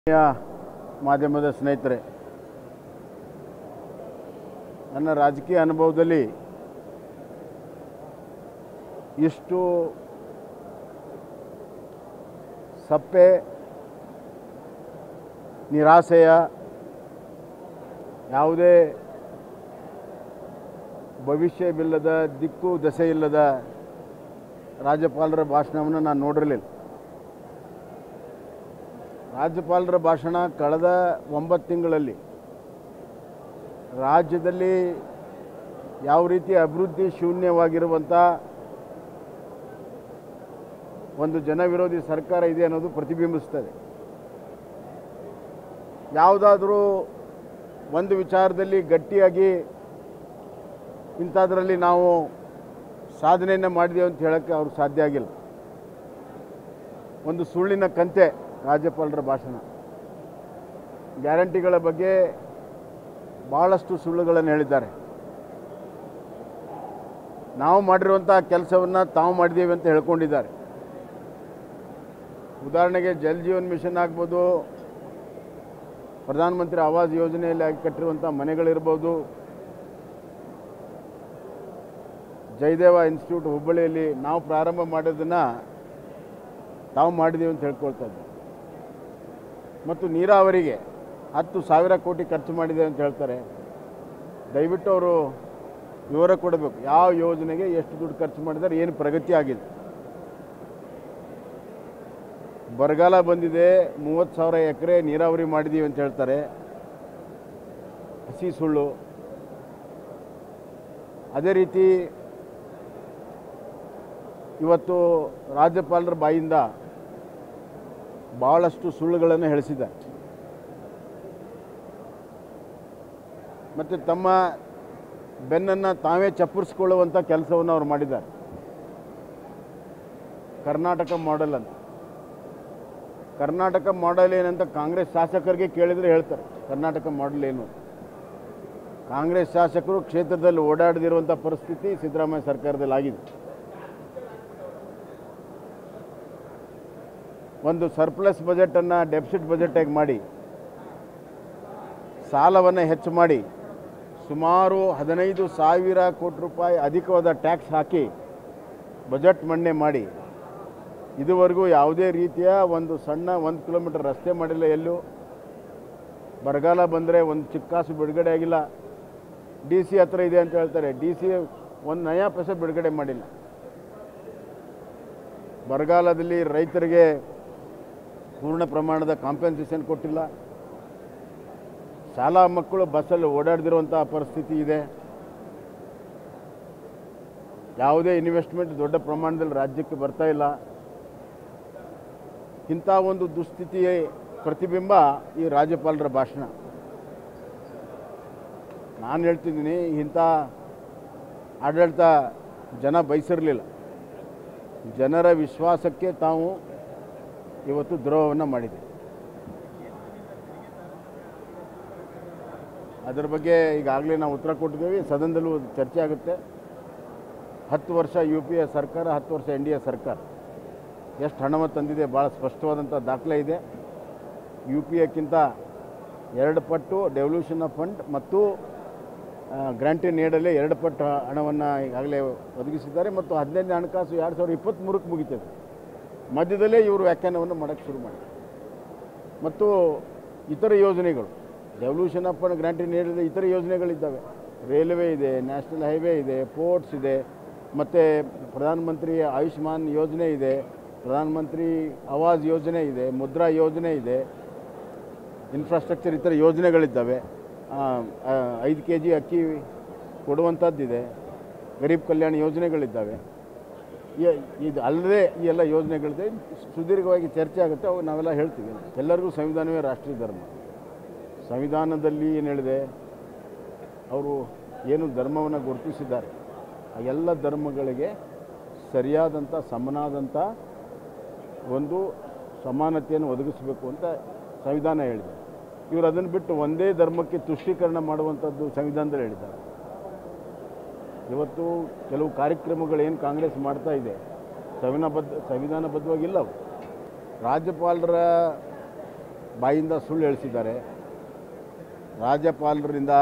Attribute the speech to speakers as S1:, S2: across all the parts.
S1: ಯ ಮಾಧ್ಯಮದ ಸ್ನೇಹಿತರೆ ನನ್ನ ರಾಜಕೀಯ ಅನುಭವದಲ್ಲಿ ಇಷ್ಟು ಸಪ್ಪೆ ನಿರಾಸೆಯ ಯಾವುದೇ ಭವಿಷ್ಯವಿಲ್ಲದ ದಿಕ್ಕು ದಸೆ ಇಲ್ಲದ ರಾಜ್ಯಪಾಲರ ಭಾಷಣವನ್ನು ನಾನು ನೋಡಿರಲಿಲ್ಲ ರಾಜ್ಯಪಾಲರ ಭಾಷಣ ಕಳೆದ ಒಂಬತ್ತು ತಿಂಗಳಲ್ಲಿ ರಾಜ್ಯದಲ್ಲಿ ಯಾವ ರೀತಿ ಅಭಿವೃದ್ಧಿ ಶೂನ್ಯವಾಗಿರುವಂಥ ಒಂದು ಜನವಿರೋಧಿ ಸರ್ಕಾರ ಇದೆ ಅನ್ನೋದು ಪ್ರತಿಬಿಂಬಿಸ್ತದೆ ಯಾವುದಾದ್ರೂ ಒಂದು ವಿಚಾರದಲ್ಲಿ ಗಟ್ಟಿಯಾಗಿ ಇಂಥದ್ರಲ್ಲಿ ನಾವು ಸಾಧನೆಯನ್ನು ಮಾಡಿದೆವು ಅಂತ ಹೇಳೋಕ್ಕೆ ಅವ್ರಿಗೆ ಸಾಧ್ಯ ಆಗಿಲ್ಲ ಒಂದು ಸುಳ್ಳಿನ ಕಂತೆ ರಾಜ್ಯಪಾಲರ ಭಾಷಣ ಗ್ಯಾರಂಟಿಗಳ ಬಗ್ಗೆ ಭಾಳಷ್ಟು ಸುಳ್ಳುಗಳನ್ನು ಹೇಳಿದ್ದಾರೆ ನಾವು ಮಾಡಿರುವಂಥ ಕೆಲಸವನ್ನು ತಾವು ಮಾಡಿದ್ದೀವಿ ಅಂತ ಹೇಳ್ಕೊಂಡಿದ್ದಾರೆ ಉದಾಹರಣೆಗೆ ಜಲ್ ಜೀವನ್ ಮಿಷನ್ ಆಗ್ಬೋದು ಪ್ರಧಾನಮಂತ್ರಿ ಆವಾಸ್ ಯೋಜನೆಯಲ್ಲಿ ಆಗಿ ಕಟ್ಟಿರುವಂಥ ಮನೆಗಳಿರ್ಬೋದು ಜಯದೇವ ಇನ್ಸ್ಟಿಟ್ಯೂಟ್ ಹುಬ್ಬಳ್ಳಿಯಲ್ಲಿ ನಾವು ಪ್ರಾರಂಭ ಮಾಡೋದನ್ನು ತಾವು ಮಾಡಿದ್ದೀವಿ ಅಂತ ಹೇಳ್ಕೊಳ್ತಾ ಇದ್ದೀವಿ ಮತ್ತು ನೀರಾವರಿಗೆ ಹತ್ತು ಸಾವಿರ ಕೋಟಿ ಖರ್ಚು ಮಾಡಿದೆ ಅಂತ ಹೇಳ್ತಾರೆ ದಯವಿಟ್ಟು ಅವರು ವಿವರ ಕೊಡಬೇಕು ಯಾವ ಯೋಜನೆಗೆ ಎಷ್ಟು ದುಡ್ಡು ಖರ್ಚು ಮಾಡಿದ್ದಾರೆ ಏನು ಪ್ರಗತಿ ಆಗಿದೆ ಬರಗಾಲ ಬಂದಿದೆ ಮೂವತ್ತು ಸಾವಿರ ಎಕರೆ ನೀರಾವರಿ ಮಾಡಿದ್ದೀವಿ ಅಂತ ಹೇಳ್ತಾರೆ ಹಸಿ ಸುಳ್ಳು ಅದೇ ರೀತಿ ಇವತ್ತು ರಾಜ್ಯಪಾಲರ ಬಾಯಿಂದ ಭಾಳಷ್ಟು ಸುಳ್ಳುಗಳನ್ನು ಹೇಳಿಸಿದ್ದಾರೆ ಮತ್ತು ತಮ್ಮ ಬೆನ್ನನ್ನು ತಾವೇ ಚಪ್ಪರಿಸ್ಕೊಳ್ಳುವಂಥ ಕೆಲಸವನ್ನು ಅವ್ರು ಮಾಡಿದ್ದಾರೆ ಕರ್ನಾಟಕ ಮಾಡೆಲ್ ಅಂತ ಕರ್ನಾಟಕ ಮಾಡೆಲ್ ಏನಂತ ಕಾಂಗ್ರೆಸ್ ಶಾಸಕರಿಗೆ ಕೇಳಿದರೆ ಹೇಳ್ತಾರೆ ಕರ್ನಾಟಕ ಮಾಡೆಲ್ ಏನು ಅಂತ. ಕಾಂಗ್ರೆಸ್ ಶಾಸಕರು ಕ್ಷೇತ್ರದಲ್ಲಿ ಓಡಾಡದಿರುವಂಥ ಪರಿಸ್ಥಿತಿ ಸಿದ್ದರಾಮಯ್ಯ ಸರ್ಕಾರದಲ್ಲಿ ಆಗಿದೆ ಒಂದು ಸರ್ಪ್ಲಸ್ ಬಜೆಟನ್ನು ಡೆಫಿಸಿಟ್ ಬಜೆಟಾಗಿ ಮಾಡಿ ಸಾಲವನ್ನು ಹೆಚ್ಚು ಮಾಡಿ ಸುಮಾರು ಹದಿನೈದು ಸಾವಿರ ಕೋಟಿ ರೂಪಾಯಿ ಅಧಿಕವಾದ ಟ್ಯಾಕ್ಸ್ ಹಾಕಿ ಬಜೆಟ್ ಮಂಡನೆ ಮಾಡಿ ಇದುವರೆಗೂ ಯಾವುದೇ ರೀತಿಯ ಒಂದು ಸಣ್ಣ ಒಂದು ಕಿಲೋಮೀಟರ್ ರಸ್ತೆ ಮಾಡಿಲ್ಲ ಎಲ್ಲೂ ಬರಗಾಲ ಬಂದರೆ ಒಂದು ಚಿಕ್ಕಾಸು ಬಿಡುಗಡೆ ಆಗಿಲ್ಲ ಡಿ ಸಿ ಹತ್ರ ಇದೆ ಅಂತ ಹೇಳ್ತಾರೆ ಡಿ ಸಿ ಒಂದು ನಯಾ ಪೈಸೆ ಬಿಡುಗಡೆ ಮಾಡಿಲ್ಲ ಬರಗಾಲದಲ್ಲಿ ರೈತರಿಗೆ ಪೂರ್ಣ ಪ್ರಮಾಣದ ಕಾಂಪೆನ್ಸೇಷನ್ ಕೊಟ್ಟಿಲ್ಲ ಶಾಲಾ ಮಕ್ಕಳು ಬಸ್ಸಲ್ಲಿ ಓಡಾಡದಿರುವಂಥ ಪರಿಸ್ಥಿತಿ ಇದೆ ಯಾವುದೇ ಇನ್ವೆಸ್ಟ್ಮೆಂಟ್ ದೊಡ್ಡ ಪ್ರಮಾಣದಲ್ಲಿ ರಾಜ್ಯಕ್ಕೆ ಬರ್ತಾ ಇಲ್ಲ ಇಂಥ ಒಂದು ದುಸ್ಥಿತಿಯ ಪ್ರತಿಬಿಂಬ ಈ ರಾಜ್ಯಪಾಲರ ಭಾಷಣ ನಾನು ಹೇಳ್ತಿದ್ದೀನಿ ಇಂಥ ಆಡಳಿತ ಜನ ಬಯಸಿರಲಿಲ್ಲ ಜನರ ವಿಶ್ವಾಸಕ್ಕೆ ತಾವು ಇವತ್ತು ದ್ರೋಹವನ್ನು ಮಾಡಿದೆ ಅದರ ಬಗ್ಗೆ ಈಗಾಗಲೇ ನಾವು ಉತ್ತರ ಕೊಟ್ಟಿದ್ದೇವೆ ಸದನದಲ್ಲೂ ಚರ್ಚೆ ಆಗುತ್ತೆ ಹತ್ತು ವರ್ಷ ಯು ಪಿ ಎ ಸರ್ಕಾರ ಹತ್ತು ವರ್ಷ ಎನ್ ಡಿ ಎ ಸರ್ಕಾರ ಎಷ್ಟು ಹಣವನ್ನು ತಂದಿದೆ ಭಾಳ ಸ್ಪಷ್ಟವಾದಂಥ ದಾಖಲೆ ಇದೆ ಯು ಪಿ ಎಕ್ಕಿಂತ ಎರಡು ಪಟ್ಟು ಡೆವಲ್ಯೂಷನ್ ಆಫ್ ಫಂಡ್ ಮತ್ತು ಗ್ರಾಂಟಿನ್ ನೀಡಲೇ ಎರಡು ಪಟ್ಟು ಹಣವನ್ನು ಈಗಾಗಲೇ ಒದಗಿಸಿದ್ದಾರೆ ಮತ್ತು ಹದಿನೈದನೇ ಹಣಕಾಸು ಎರಡು ಸಾವಿರದ ಇಪ್ಪತ್ತ್ಮೂರಕ್ಕೆ ಮುಗಿತದೆ ಮಧ್ಯದಲ್ಲೇ ಇವರು ವ್ಯಾಖ್ಯಾನವನ್ನು ಮಾಡೋಕ್ಕೆ ಶುರು ಮಾಡಿ ಮತ್ತು ಇತರ ಯೋಜನೆಗಳು ಡೆವಲ್ಯೂಷನ್ ಆಫ್ ಫಂಡ್ ಗ್ರಾಂಟಿನ್ ನೀಡಿದ ಇತರ ಯೋಜನೆಗಳಿದ್ದಾವೆ ರೈಲ್ವೆ ಇದೆ ನ್ಯಾಷನಲ್ ಹೈವೇ ಇದೆ ಪೋರ್ಟ್ಸ್ ಇದೆ ಮತ್ತು ಪ್ರಧಾನಮಂತ್ರಿ ಆಯುಷ್ಮಾನ್ ಯೋಜನೆ ಇದೆ ಪ್ರಧಾನಮಂತ್ರಿ ಆವಾಸ್ ಯೋಜನೆ ಇದೆ ಮುದ್ರಾ ಯೋಜನೆ ಇದೆ ಇನ್ಫ್ರಾಸ್ಟ್ರಕ್ಚರ್ ಇತರ ಯೋಜನೆಗಳಿದ್ದಾವೆ ಆ, ಆ, ಐದು ಕೆ ಜಿ ಅಕ್ಕಿ ಕೊಡುವಂಥದ್ದಿದೆ ಗರೀಬ್ ಕಲ್ಯಾಣ ಯೋಜನೆಗಳಿದ್ದಾವೆ ಈ- ಇದು ಅಲ್ಲದೆ ಈ ಎಲ್ಲ ಯೋಜನೆಗಳಿದೆ ಸುದೀರ್ಘವಾಗಿ ಚರ್ಚೆ ಆಗುತ್ತೆ ಅವು ನಾವೆಲ್ಲ ಹೇಳ್ತೀವಿ ಎಲ್ಲರಿಗೂ ಸಂವಿಧಾನವೇ ರಾಷ್ಟ್ರೀಯ ಧರ್ಮ ಸಂವಿಧಾನದಲ್ಲಿ ಏನು ಹೇಳಿದೆ ಅವರು ಏನು ಧರ್ಮವನ್ನು ಗುರುತಿಸಿದ್ದಾರೆ ಆ ಎಲ್ಲ ಧರ್ಮಗಳಿಗೆ ಸರಿಯಾದಂಥ ಸಮನಾದಂಥ ಒಂದು ಸಮಾನತೆಯನ್ನು ಒದಗಿಸಬೇಕು ಅಂತ ಸಂವಿಧಾನ ಹೇಳಿದೆ ಇವರು ಅದನ್ನು ಬಿಟ್ಟು ಒಂದೇ ಧರ್ಮಕ್ಕೆ ತುಷ್ಟೀಕರಣ ಮಾಡುವಂಥದ್ದು ಸಂವಿಧಾನದಲ್ಲಿ ಹೇಳಿದ್ದಾರೆ ಇವತ್ತು ಕೆಲವು ಕಾರ್ಯಕ್ರಮಗಳು ಏನು ಕಾಂಗ್ರೆಸ್ ಮಾಡ್ತಾ ಇದೆ ಸಂವಿಧಾನಬದ್ಧ ಸಂವಿಧಾನಬದ್ಧವಾಗಿಲ್ಲ ಅವು ರಾಜ್ಯಪಾಲರ ಬಾಯಿಂದ ಸುಳ್ಳು ಹೇಳಿಸಿದ್ದಾರೆ ರಾಜ್ಯಪಾಲರಿಂದ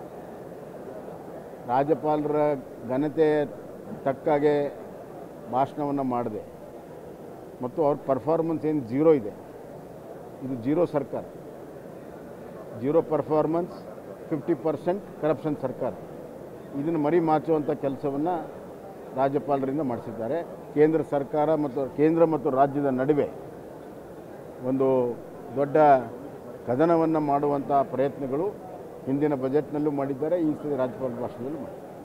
S1: ರಾಜ್ಯಪಾಲರ ಘನತೆ ತಕ್ಕಾಗೆ ಭಾಷಣವನ್ನು ಮಾಡಿದೆ ಮತ್ತು ಅವ್ರ ಪರ್ಫಾರ್ಮೆನ್ಸ್ ಏನು ಜೀರೋ ಇದೆ ಇದು ಜೀರೋ ಸರ್ಕಾರ zero performance fifty percent corruption ಸರ್ಕಾರ ಇದನ್ನು ಮರಿ ಮಾಚುವಂಥ ಕೆಲಸವನ್ನು ರಾಜ್ಯಪಾಲರಿಂದ ಮಾಡಿಸಿದ್ದಾರೆ ಕೇಂದ್ರ ಸರ್ಕಾರ ಮತ್ತು ಕೇಂದ್ರ ಮತ್ತು ರಾಜ್ಯದ ನಡುವೆ ಒಂದು ದೊಡ್ಡ ಕದನವನ್ನು ಮಾಡುವಂಥ ಪ್ರಯತ್ನಗಳು ಹಿಂದಿನ ಬಜೆಟ್ನಲ್ಲೂ ಮಾಡಿದ್ದಾರೆ ಈ ಸತಿ ರಾಜ್ಯಪಾಲ ಭಾಷಣದಲ್ಲೂ ಮಾಡಿದ್ದಾರೆ